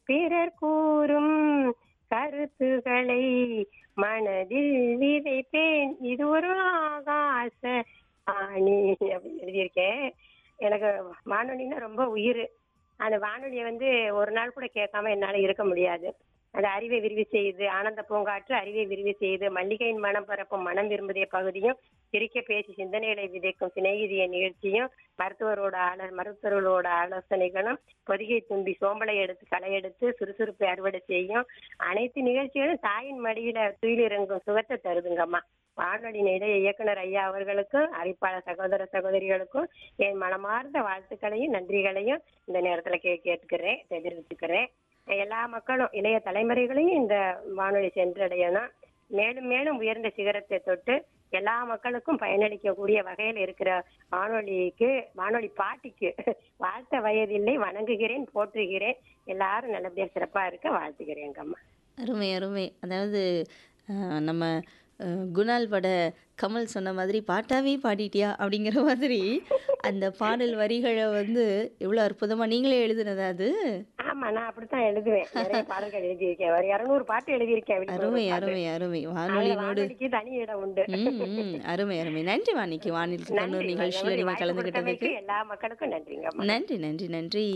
பிறர் கூறும் கருத்துகளை மனதில் விதைப்பேன் இது ஒரு ஆகாச ஆணி அப்படின்னு எழுதியிருக்கேன் எனக்கு வானொலின்னா ரொம்ப உயிர் அந்த வானொலியை வந்து ஒரு நாள் கூட கேட்காம என்னால இருக்க முடியாது அது அறிவை விரிவு செய்யுது ஆனந்த பூங்காற்று அறிவை விரிவு செய்யுது மல்லிகையின் மனம் பரப்பும் மனம் விரும்புதே பகுதியும் சிரிக்க பேசி சிந்தனைகளை விதைக்கும் சிநேகிதிய நிகழ்ச்சியும் மருத்துவரோட ஆலோ மருத்துவர்களோட ஆலோசனைகளும் பொதிகை தும்பி சோம்பலை எடுத்து களை எடுத்து சுறுசுறுப்பை அறுவடை செய்யும் அனைத்து நிகழ்ச்சிகளும் தாயின் மடியில துயிலிறங்கும் சுகத்தை தருதுங்கம்மா வானொலி நிலைய இயக்குனர் ஐயா அவர்களுக்கும் அறிவிப்பாளர் சகோதர சகோதரிகளுக்கும் என் மனமார்ந்த வாழ்த்துக்களையும் நன்றிகளையும் இந்த நேரத்துல கே கேட்டுக்கிறேன் தெரிவிச்சுக்கிறேன் எல்லா மக்களும் இளைய தலைமுறைகளையும் இந்த வானொலி சென்றடையணும் மேலும் மேலும் உயர்ந்த சிகரத்தை தொட்டு எல்லா மக்களுக்கும் பயனளிக்கக்கூடிய வகையில் இருக்கிற வானொலிக்கு வானொலி பாட்டிக்கு வாழ்த்த வயதில்லை வணங்குகிறேன் போற்றுகிறேன் எல்லாரும் நல்லபடியா சிறப்பா இருக்க வாழ்த்துகிறேங்கம்மா அருமை அருமை அதாவது அஹ், நம்ம அஹ், குணால் பட கமல் சொன்ன மாதிரி பாட்டாவே பாடிட்டியா அப்படிங்கிற மாதிரி அந்த பாடல் வரிகளை வந்து எவ்வளோ அற்புதமாக நீங்களே எழுதுனதா அது ஆமா நான் அப்படித்தான் எழுதுவேன் நிறைய பாடல்கள் எழுதியிருக்கேன் ஒரு இருநூறு பாட்டு எழுதியிருக்கேன் விழிப்புணர்வு அருமை பாட்டு. அருமை அருமை அதுல வானொலியினோடு வானொலிக்கு தனி இடம் உண்டு ம் ம் அருமை அருமை நன்றி வாணிக்கு வானில் தொண்ணூறு நன்றி நிகழ்ச்சியில் நீங்கள் வாய்ப்பு கலந்துக்கிட்டதுக்கு கொடுத்தமைக்கு எல்லா மக்களுக்கும் நன்றிங்கம்மா நன்றி நன்றி நன்றி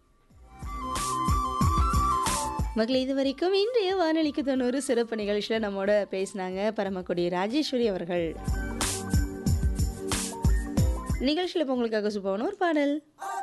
மகளே இது வரைக்கும் இன்றைய வானொலிக்கு தொண்ணூறு சிறப்பு நிகழ்ச்சியில் நம்மோட பேசினாங்க பரமக்குடி ராஜேஸ்வரி அவர்கள் நிகழ்ச்சியில் இப்போ உங்களுக்காக சுப்பவன ஒரு பாடல்